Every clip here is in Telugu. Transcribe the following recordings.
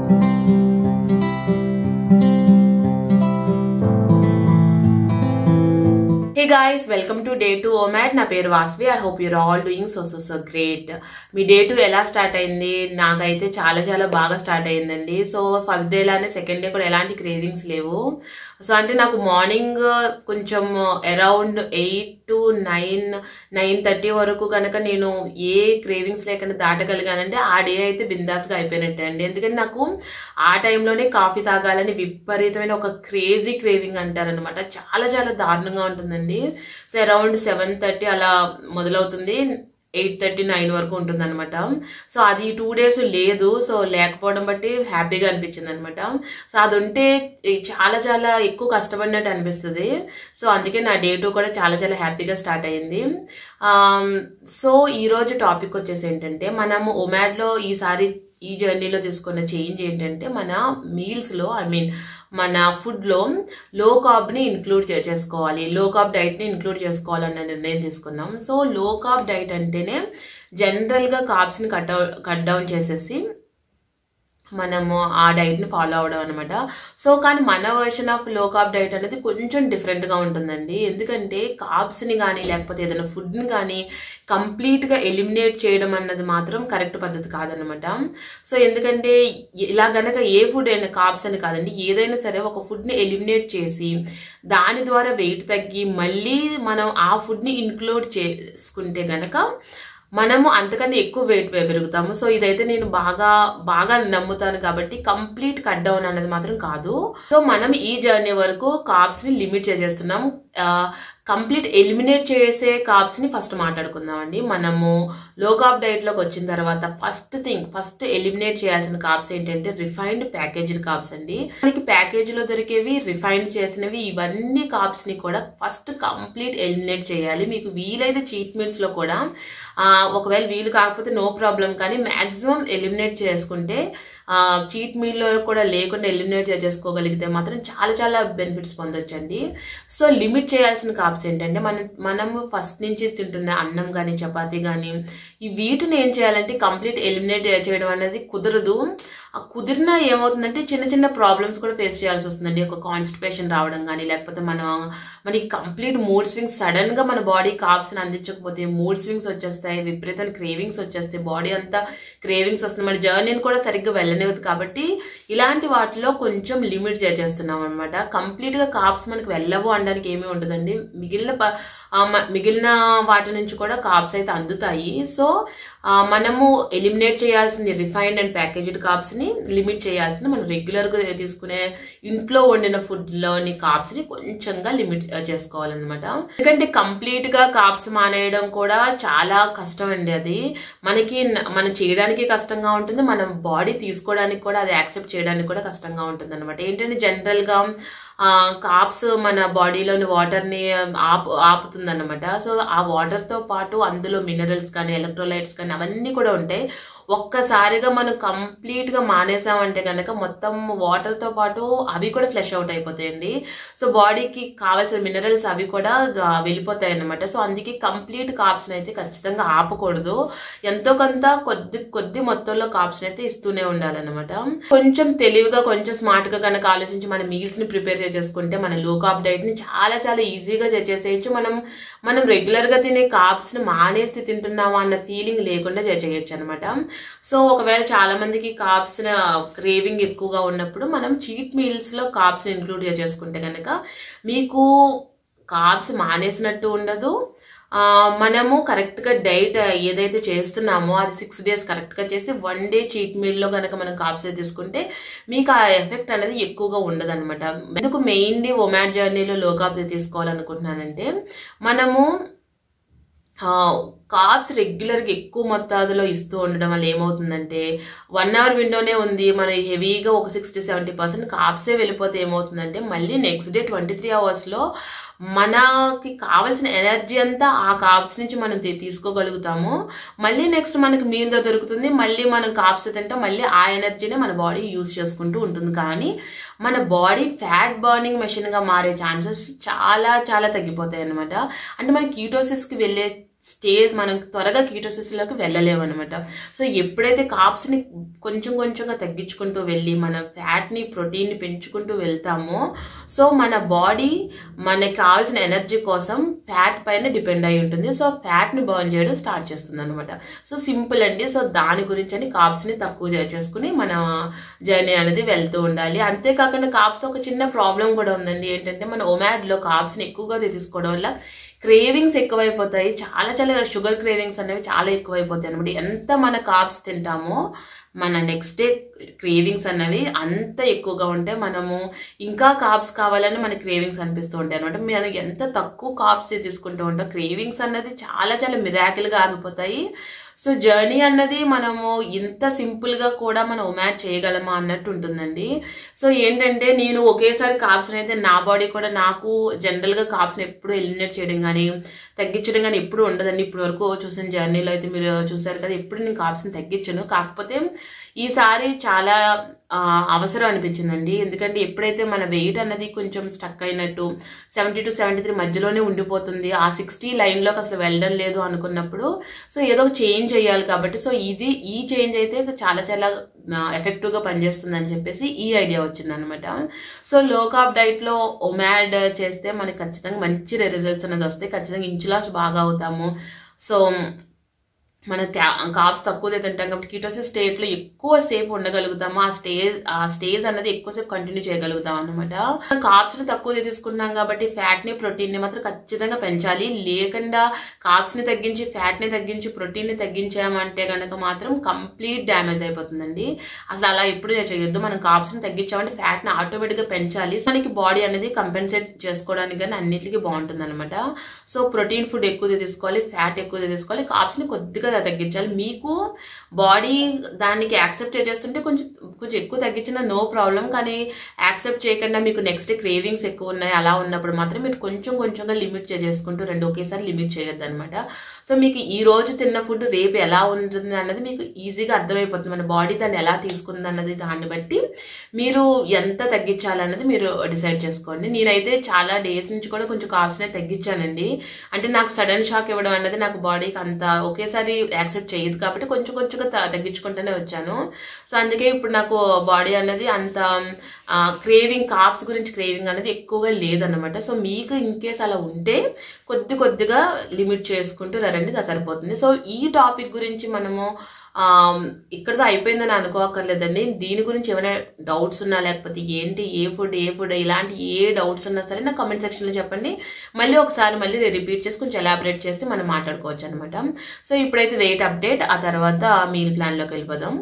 hey guys welcome to day two ఓమాట్ నా పేరు Vasvi I hope you're all doing so so so great మీ డే టు ఎలా స్టార్ట్ అయింది నాకైతే చాలా చాలా బాగా స్టార్ట్ అయిందండి సో ఫస్ట్ డే లానే సెకండ్ డే కూడా ఎలాంటి క్రేవింగ్స్ లేవు సో అంటే నాకు మార్నింగ్ కొంచెం around eight to nine nine thirty వరకు కనుక నేను ఏ క్రేవింగ్స్ లేకుండా దాటగలిగానంటే ఆ డే అయితే బిందాస్గా అయిపోయినట్టే అండి ఎందుకంటే నాకు ఆ టైంలోనే కాఫీ తాగాలని విపరీతమైన ఒక క్రేజీ క్రేవింగ్ అంటారనమాట చాలా చాలా దారుణంగా ఉంటుందండి సో అరౌండ్ సెవెన్ థర్టీ అలా మొదలవుతుంది ఎయిట్ థర్టీ నైన్ వరకు ఉంటుంది అనమాట సో అది టూ డేస్ లేదు సో లేకపోవడం బట్టి హ్యాపీగా అనిపించింది అనమాట సో అది ఉంటే చాలా చాలా ఎక్కువ కష్టపడినట్టు అనిపిస్తుంది సో అందుకే నా డే టూ కూడా చాలా చాలా హ్యాపీగా స్టార్ట్ అయింది సో ఈరోజు టాపిక్ వచ్చేసి ఏంటంటే మనము ఒమాడ్లో ఈసారి ఈ జర్నీలో తీసుకున్న చేంజ్ ఏంటంటే మన మీల్స్లో ఐ మీన్ మన ఫుడ్లో లో కార్బ్ని ఇంక్లూడ్ చేసుకోవాలి లో కార్బ్ డైట్ని ఇంక్లూడ్ చేసుకోవాలన్న నిర్ణయం తీసుకున్నాం సో లో కార్బ్ డైట్ అంటేనే జనరల్గా కార్బ్స్ని కట్ కట్ డౌన్ చేసేసి మనము ఆ డైట్ని ఫాలో అవడం అనమాట సో కానీ మన version of low carb diet అనేది కొంచెం డిఫరెంట్గా ఉంటుందండి ఎందుకంటే కార్బ్స్ని కానీ లేకపోతే ఏదైనా ఫుడ్ని కానీ కంప్లీట్గా ఎలిమినేట్ చేయడం అన్నది మాత్రం కరెక్ట్ పద్ధతి కాదనమాట సో ఎందుకంటే ఇలా గనక ఏ ఫుడ్ అయినా కార్బ్స్ అని కాదండి ఏదైనా సరే ఒక ఫుడ్ని ఎలిమినేట్ చేసి దాని ద్వారా వెయిట్ తగ్గి మళ్ళీ మనం ఆ ఫుడ్ని ఇంక్లూడ్ చేసుకుంటే గనక మనము అంతకన్నా ఎక్కువ వెయిట్ పెరుగుతాము సో ఇదైతే నేను బాగా బాగా నమ్ముతాను కాబట్టి కంప్లీట్ కట్ డౌన్ అనేది మాత్రం కాదు సో మనం ఈ జర్నీ వరకు కార్బ్స్ ని లిమిట్ చేసేస్తున్నాం కంప్లీట్ ఎలిమినేట్ చేసే కార్బ్స్ ని ఫస్ట్ మాట్లాడుకుందామండి మనము లో కార్బ్ డైట్ లోకి వచ్చిన తర్వాత ఫస్ట్ థింగ్ ఫస్ట్ ఎలిమినేట్ చేయాల్సిన కార్బ్స్ ఏంటంటే రిఫైన్డ్ ప్యాకేజ్డ్ కార్బ్స్ అండి మనకి ప్యాకేజ్ లో దొరికేవి రిఫైన్డ్ చేసినవి ఇవన్నీ కార్బ్స్ ని కూడా ఫస్ట్ కంప్లీట్ ఎలిమినేట్ చేయాలి మీకు వీలైతే చీట్ మీట్స్ లో కూడా ఒకవేళ వీలు కాకపోతే నో ప్రాబ్లం కానీ మాక్సిమం ఎలిమినేట్ చేసుకుంటే చీట్ మీల్లో కూడా లేకుండా ఎలిమినేట్ చేసుకోగలిగితే మాత్రం చాలా చాలా బెనిఫిట్స్ పొందొచ్చండి సో లిమిట్ చేయాల్సిన కాప్స్ ఏంటంటే మనం మనము ఫస్ట్ నుంచి తింటున్న అన్నం కానీ చపాతీ కానీ ఈ వీటిని ఏం చేయాలంటే కంప్లీట్ ఎలిమినేట్ చేయడం అనేది కుదరదు ఆ కుదిరిన ఏమవుతుందంటే చిన్న చిన్న ప్రాబ్లమ్స్ కూడా ఫేస్ చేయాల్సి వస్తుందండి ఒక కాన్స్టిపేషన్ రావడం కానీ లేకపోతే మనం మనకి కంప్లీట్ మూడ్ స్వింగ్స్ సడన్ గా మన బాడీ కాప్స్ని అందించకపోతే మూడ్ స్వింగ్స్ వచ్చేస్తాయి విపరీతమైన క్రేవింగ్స్ వచ్చేస్తాయి బాడీ అంతా క్రేవింగ్స్ వస్తుంది మన జర్నీని కూడా సరిగ్గా వెళ్ళనివ్వదు కాబట్టి ఇలాంటి వాటిలో కొంచెం లిమిట్ చేస్తున్నాం అనమాట కంప్లీట్ గా కాప్స్ మనకి వెళ్ళవు అనడానికి ఏమీ ఉండదండి మిగిలిన మిగిలిన వాటి నుంచి కూడా కాప్స్ అయితే అందుతాయి సో మనము ఎలిమినేట్ చేయాల్సింది రిఫైన్డ్ అండ్ ప్యాకేజ్డ్ కాప్స్ని లిమిట్ చేయాల్సింది మనం రెగ్యులర్గా తీసుకునే ఇంట్లో వండిన ఫుడ్లోని కాప్స్ని కొంచెంగా లిమిట్ చేసుకోవాలన్నమాట ఎందుకంటే కంప్లీట్గా కాప్స్ మానేయడం కూడా చాలా కష్టం అండి అది మనకి మనం చేయడానికి కష్టంగా ఉంటుంది మన బాడీ తీసుకోవడానికి కూడా అది యాక్సెప్ట్ చేయడానికి కూడా కష్టంగా ఉంటుంది అనమాట ఏంటంటే జనరల్గా కాప్స్ మన బాడీలోని వాటర్ని ఆపు ఆపుతుంది అనమాట సో ఆ వాటర్తో పాటు అందులో మినరల్స్ కానీ ఎలక్ట్రోలైట్స్ కానీ అవన్నీ కూడా ఉంటాయి ఒక్కసారిగా మనం కంప్లీట్గా మానేసామంటే కనుక మొత్తం వాటర్తో పాటు అవి కూడా ఫ్లెష్ అవుట్ అయిపోతాయండి సో బాడీకి కావాల్సిన మినరల్స్ అవి కూడా వెళ్ళిపోతాయి అనమాట సో అందుకే కంప్లీట్ కాప్స్ని అయితే ఖచ్చితంగా ఆపకూడదు ఎంతో కొంత కొద్ది కొద్ది మొత్తంలో కాప్స్ని అయితే ఇస్తూనే ఉండాలన్నమాట కొంచెం తెలివిగా కొంచెం స్మార్ట్గా కనుక ఆలోచించి మన మీల్స్ని ప్రిపేర్ చేసుకుంటే మన లో కాప్ డైట్ని చాలా చాలా ఈజీగా చేసేయచ్చు మనం మనం రెగ్యులర్గా తినే కాప్స్ని మానేసి తింటున్నామా అన్న ఫీలింగ్ లేకుండా చేయొచ్చు అనమాట సో ఒకవేళ చాలా మందికి కాప్స్ క్రేవింగ్ ఎక్కువగా ఉన్నప్పుడు మనం చీట్ మీల్స్లో కాప్స్ని ఇంక్లూడ్ చేసుకుంటే కనుక మీకు కాప్స్ మానేసినట్టు ఉండదు మనము కరెక్ట్గా డైట్ ఏదైతే చేస్తున్నామో అది సిక్స్ డేస్ కరెక్ట్గా చేసి వన్ డే చీట్ మీల్లో కనుక మనం కాప్స్ తీసుకుంటే మీకు ఆ ఎఫెక్ట్ అనేది ఎక్కువగా ఉండదు అనమాట ఎందుకు మెయిన్లీ ఒమాట్ జర్నీలో లో కాప్స్ తీసుకోవాలనుకుంటున్నానంటే మనము కార్బ్స్ రెగ్యులర్గా ఎక్కువ మొత్తాదులో ఇస్తూ ఉండడం వల్ల ఏమవుతుందంటే వన్ అవర్ విండోనే ఉంది మన హెవీగా ఒక సిక్స్టీ సెవెంటీ పర్సెంట్ కార్బ్సే వెళ్ళిపోతే ఏమవుతుందంటే మళ్ళీ నెక్స్ట్ డే ట్వంటీ త్రీ అవర్స్లో మనకి కావాల్సిన ఎనర్జీ అంతా ఆ కార్బ్స్ నుంచి మనం తీసుకోగలుగుతాము మళ్ళీ నెక్స్ట్ మనకి మీల్తో దొరుకుతుంది మళ్ళీ మనం కార్బ్స్ తింటాం మళ్ళీ ఆ ఎనర్జీని మన బాడీ యూజ్ చేసుకుంటూ ఉంటుంది కానీ మన బాడీ ఫ్యాట్ బర్నింగ్ మెషిన్గా మారే ఛాన్సెస్ చాలా చాలా తగ్గిపోతాయి అనమాట అంటే మన కీటోసిస్కి వెళ్ళే స్టేజ్ మనం త్వరగా కీటోసిస్లోకి వెళ్ళలేము అనమాట సో ఎప్పుడైతే కాప్స్ని కొంచెం కొంచెంగా తగ్గించుకుంటూ వెళ్ళి మన ఫ్యాట్ని ప్రోటీన్ని పెంచుకుంటూ వెళ్తామో సో మన బాడీ మనకి కావాల్సిన ఎనర్జీ కోసం ఫ్యాట్ పైన డిపెండ్ అయి ఉంటుంది సో ఫ్యాట్ని బర్న్ చేయడం స్టార్ట్ చేస్తుంది అనమాట సో సింపుల్ అండి సో దాని గురించి అని కాప్స్ని తక్కువ చే- చేసుకుని మన జర్నీ అనేది వెళ్తూ ఉండాలి అంతేకాకుండా కాప్స్తో ఒక చిన్న ప్రాబ్లం కూడా ఉందండి ఏంటంటే మన ఒమాడ్లో కాప్స్ని ఎక్కువగా తీసుకోవడం వల్ల క్రేవింగ్స్ ఎక్కువైపోతాయి చాలా చాలా షుగర్ క్రేవింగ్స్ అనేవి చాలా ఎక్కువైపోతాయి అనమాట ఎంత మన కాప్స్ తింటామో మన నెక్స్ట్ డే క్రేవింగ్స్ అనేవి అంత ఎక్కువగా ఉంటే మనము ఇంకా కాప్స్ కావాలని మన క్రేవింగ్స్ అనిపిస్తూ ఉంటాయి అనమాట మనకి ఎంత తక్కువ కాప్స్ తీసుకుంటూ ఉంటాం క్రేవింగ్స్ అన్నది చాలా చాలా మిరాకిల్గా ఆగిపోతాయి సో జర్నీ అన్నది మనము ఇంత సింపుల్గా కూడా మనం ఒమాట్ చేయగలమా అన్నట్టు ఉంటుందండి సో ఏంటంటే నేను ఒకేసారి కాప్స్ని అయితే నా బాడీ కూడా నాకు జనరల్గా కాప్స్ని ఎప్పుడు ఎలిమినేట్ చేయడం కానీ తగ్గించడం కానీ ఎప్పుడు ఉండదండి ఇప్పటి వరకు చూసిన జర్నీలో అయితే మీరు చూసారు కదా ఎప్పుడు నేను కాప్స్ని తగ్గించను కాకపోతే ఈసారి చాలా ఆ, అవసరం అనిపించిందండి ఎందుకంటే ఎప్పుడైతే మన వెయిట్ అన్నది కొంచెం స్టక్ అయినట్టు సెవెంటీ టు సెవెంటీ త్రీ మధ్యలోనే ఉండిపోతుంది ఆ సిక్స్టీ లైన్లోకి అసలు వెళ్ళడం లేదు అనుకున్నప్పుడు సో ఏదో ఒక చేంజ్ చేయాలి కాబట్టి సో ఇది ఈ చేంజ్ అయితే చాలా చాలా ఎఫెక్టివ్గా పనిచేస్తుంది అని చెప్పేసి ఈ ఐడియా వచ్చింది అనమాట సో లో కార్బ్ డైట్లో ఒమాడ్ చేస్తే మనకి ఖచ్చితంగా మంచి రిజల్ట్స్ అనేది వస్తాయి ఖచ్చితంగా ఇంచులాస్ బాగా అవుతాము సో మన కాప్స్ తక్కువ తింటాం కాబట్టి కీటోసిస్ స్టేట్లో ఎక్కువ సేపు ఉండగలుగుతాము ఆ స్టేజ్ ఆ స్టేజ్ అనేది ఎక్కువసేపు కంటిన్యూ చేయగలుగుతాం అనమాట కాప్స్ని తక్కువ తీసుకున్నాం కాబట్టి ఫ్యాట్ని ప్రోటీన్ని మాత్రం ఖచ్చితంగా పెంచాలి లేకుండా కాప్స్ని తగ్గించి ఫ్యాట్ని తగ్గించి ప్రోటీన్ని తగ్గించామంటే కనుక మాత్రం కంప్లీట్ డ్యామేజ్ అయిపోతుందండి అసలు అలా ఎప్పుడు చేయొద్దు మనం కాప్స్ని తగ్గించామంటే ఫ్యాట్ని ఆటోమేటిక్గా పెంచాలి మనకి బాడీ అనేది కంపెన్సేట్ చేసుకోవడానికి కానీ అన్నిటికీ బాగుంటుంది అనమాట సో ప్రోటీన్ ఫుడ్ ఎక్కువ తీసుకోవాలి ఫ్యాట్ ఎక్కువ తీసుకోవాలి కాప్స్ని కొద్దిగా తగ్గించాలి మీకు బాడీ దానికి యాక్సెప్ట్ చేస్తుంటే కొంచెం కొంచెం ఎక్కువ తగ్గించిన నో ప్రాబ్లం కానీ యాక్సెప్ట్ చేయకుండా మీకు నెక్స్ట్ క్రేవింగ్స్ ఎక్కువ ఉన్నాయి అలా ఉన్నప్పుడు మాత్రం మీరు కొంచెం కొంచెంగా లిమిట్ చేసుకుంటూ రెండు ఒకేసారి లిమిట్ చేయొద్దు అనమాట సో మీకు ఈ రోజు తిన్న ఫుడ్ రేపు ఎలా ఉంటుంది అన్నది మీకు ఈజీగా అర్థమైపోతుంది మన బాడీ దాన్ని ఎలా తీసుకుంది అన్నది దాన్ని బట్టి మీరు ఎంత తగ్గించాలన్నది మీరు డిసైడ్ చేసుకోండి నేనైతే చాలా డేస్ నుంచి కూడా కొంచెం కాప్స్నే తగ్గించానండి అంటే నాకు సడన్ షాక్ ఇవ్వడం అన్నది నాకు బాడీకి అంత ఒకేసారి యాక్సెప్ట్ చేయదు కాబట్టి కొంచెం కొంచెంగా త- తగ్గించుకుంటూనే వచ్చాను సో అందుకే ఇప్పుడు నాకు బాడీ అన్నది అంత క్రేవింగ్ కాప్స్ గురించి క్రేవింగ్ అనేది ఎక్కువగా లేదన్నమాట సో మీకు ఇన్ కేస్ అలా ఉంటే కొద్ది కొద్దిగా లిమిట్ చేసుకుంటూ రండి అది సరిపోతుంది సో ఈ టాపిక్ గురించి మనము ఆ, ఇక్కడితో అయిపోయిందని అనుకోక్కర్లేదండి దీని గురించి ఏమైనా డౌట్స్ ఉన్నా లేకపోతే ఏంటి ఏ ఫుడ్ ఏ ఫుడ్ ఇలాంటి ఏ డౌట్స్ ఉన్నా సరే నా కామెంట్ సెక్షన్లో చెప్పండి మళ్ళీ ఒకసారి మళ్ళీ రిపీట్ చేసి కొంచెం ఎలాబరేట్ చేస్తే మనం మాట్లాడుకోవచ్చు అనమాట సో ఇప్పుడైతే వెయిట్ అప్డేట్ ఆ తర్వాత మీల్ ప్లాన్లోకి వెళ్ళిపోదాం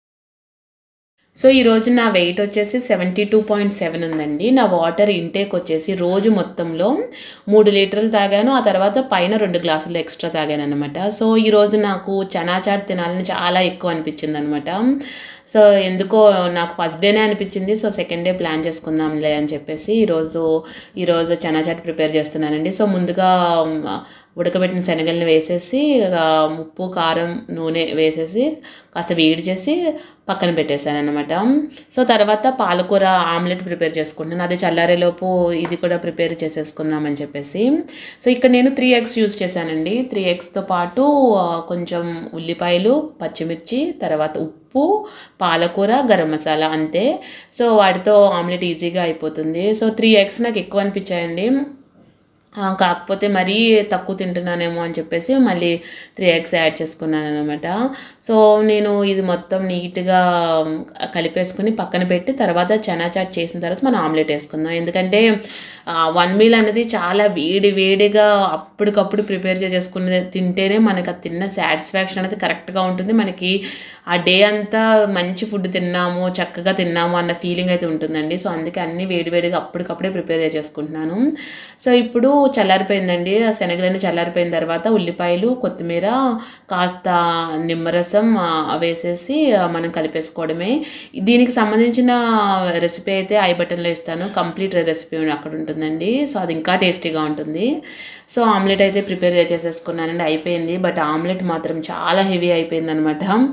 సో ఈ రోజు నా వెయిట్ వచ్చేసి సెవెంటీ టూ పాయింట్ సెవెన్ ఉందండి నా వాటర్ ఇంటేక్ వచ్చేసి రోజు మొత్తంలో మూడు లీటర్లు తాగాను ఆ తర్వాత పైన రెండు గ్లాసులు ఎక్స్ట్రా తాగాను అనమాట సో ఈ రోజు నాకు చనా చాట్ తినాలని చాలా ఎక్కువ అనిపించింది అనమాట సో ఎందుకో నాకు ఫస్ట్ డేనే అనిపించింది సో సెకండ్ డే ప్లాన్ చేసుకుందాంలే అని చెప్పేసి ఈరోజు ఈరోజు చనా చాట్ ప్రిపేర్ చేస్తున్నానండి సో ముందుగా మ్, ఉడకబెట్టిన శనగల్ని వేసేసి ఆ, ఉప్పు కారం నూనె వేసేసి కాస్త వేడి చేసి పక్కన పెట్టేశాను అనమాట సో తర్వాత పాలకూర ఆమ్లెట్ ప్రిపేర్ చేసుకుంటున్నాను అది చల్లారేలోపు ఇది కూడా ప్రిపేర్ చేసేసుకుందామని చెప్పేసి సో ఇక్కడ నేను త్రీ ఎగ్స్ యూజ్ చేశానండి త్రీ ఎగ్స్తో పాటు ఆ, కొంచెం ఉల్లిపాయలు పచ్చిమిర్చి తర్వాత ఉప్పు పాలకూర గరం మసాలా అంతే సో వాటితో ఆమ్లెట్ ఈజీగా అయిపోతుంది సో త్రీ ఎగ్స్ నాకు ఎక్కువ అనిపించాయండి ఆ, కాకపోతే మరీ తక్కువ తింటున్నానేమో అని చెప్పేసి మళ్ళీ త్రీ ఎగ్స్ యాడ్ చేసుకున్నాను అనమాట సో నేను ఇది మొత్తం నీట్గా కలిపేసుకుని పక్కన పెట్టి తర్వాత చనా చాట్ చేసిన తర్వాత మనం ఆమ్లెట్ వేసుకుందాం ఎందుకంటే వన్ మీల్ అనేది చాలా వేడి వేడిగా అప్పటికప్పుడు ప్రిపేర్ చేసుకుని తింటేనే మనకు అది తిన్న సాటిస్ఫాక్షన్ అనేది కరెక్ట్గా ఉంటుంది మనకి ఆ డే అంతా మంచి ఫుడ్ తిన్నాము చక్కగా తిన్నాము అన్న ఫీలింగ్ అయితే ఉంటుందండి సో అందుకే అన్ని వేడివేడిగా అప్పటికప్పుడే ప్రిపేర్ చేసుకుంటున్నాను సో ఇప్పుడు చల్లారిపోయిందండి ఆ శనగలన్నీ చల్లారిపోయిన తర్వాత ఉల్లిపాయలు కొత్తిమీర కాస్త నిమ్మరసం ఆ, వేసేసి ఆ, మనం కలిపేసుకోవడమే దీనికి సంబంధించిన రెసిపీ అయితే ఐ బటన్లో ఇస్తాను కంప్లీట్ రెసిపీ అక్కడ ఉంటుందండి సో అది ఇంకా టేస్టీగా ఉంటుంది సో ఆమ్లెట్ అయితే ప్రిపేర్ చేసేసుకున్నానండి అయిపోయింది బట్ ఆమ్లెట్ మాత్రం చాలా హెవీ అయిపోయింది అనమాట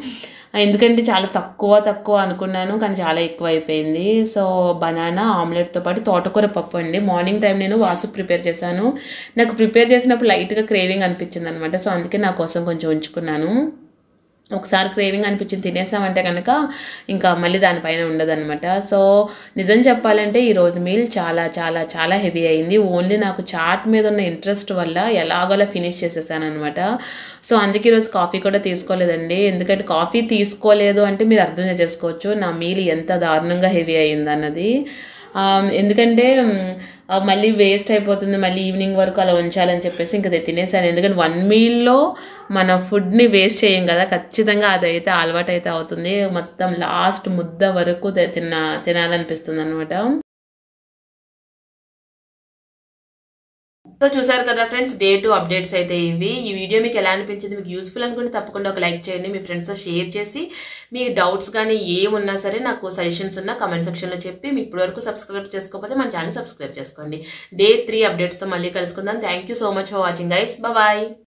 ఎందుకంటే చాలా తక్కువ తక్కువ అనుకున్నాను కానీ చాలా ఎక్కువ అయిపోయింది సో బనానా ఆమ్లెట్తో పాటు తోటకూర పప్పు అండి మార్నింగ్ టైం నేను వాసు ప్రిపేర్ చేశాను నాకు ప్రిపేర్ చేసినప్పుడు లైట్గా క్రేవింగ్ అనిపించింది అనమాట సో అందుకే నా కోసం కొంచెం ఉంచుకున్నాను ఒకసారి క్రేవింగ్ అనిపించింది తినేసామంటే కనుక ఇంకా మళ్ళీ దానిపైన ఉండదన్నమాట సో నిజం చెప్పాలంటే ఈరోజు మీల్ చాలా చాలా చాలా హెవీ అయింది ఓన్లీ నాకు చాట్ మీద ఉన్న ఇంట్రెస్ట్ వల్ల ఎలాగోలా ఫినిష్ చేసేసాను అనమాట సో అందుకే ఈరోజు కాఫీ కూడా తీసుకోలేదండి ఎందుకంటే కాఫీ తీసుకోలేదు అంటే మీరు అర్థం చేసుకోవచ్చు నా మీల్ ఎంత దారుణంగా హెవీ అయింది అన్నది ఆ, ఎందుకంటే మ్, ఆ, మళ్ళీ వేస్ట్ అయిపోతుంది మళ్ళీ ఈవినింగ్ వరకు అలా ఉంచాలని చెప్పేసి ఇంకా అది తినేసాను ఎందుకంటే వన్ మీల్లో మన ఫుడ్ని వేస్ట్ చేయం కదా ఖచ్చితంగా అదైతే అలవాటు అయితే అవుతుంది మొత్తం లాస్ట్ ముద్ద వరకు తి- తిన్న తినాలనిపిస్తుంది అనమాట సో చూసారు కదా ఫ్రెండ్స్ డే టు అప్డేట్స్ అయితే ఇవి ఈ వీడియో మీకు ఎలా అనిపించింది మీకు యూస్ఫుల్ అనుకుంటే తప్పకుండా ఒక లైక్ చేయండి మీ ఫ్రెండ్స్తో షేర్ చేసి మీ డౌట్స్ కానీ ఏమున్నా సరే నాకు సజెషన్స్ ఉన్నా కమెంట్ సెక్షన్లో చెప్పి మీ ఇప్పటివరకు సబ్స్క్రైబ్ చేసుకోకపోతే మన ఛానల్ సబ్స్క్రైబ్ చేసుకోండి డే త్రీ అప్డేట్స్తో మళ్ళీ కలుసుకుందాం thank you so much for watching guys bye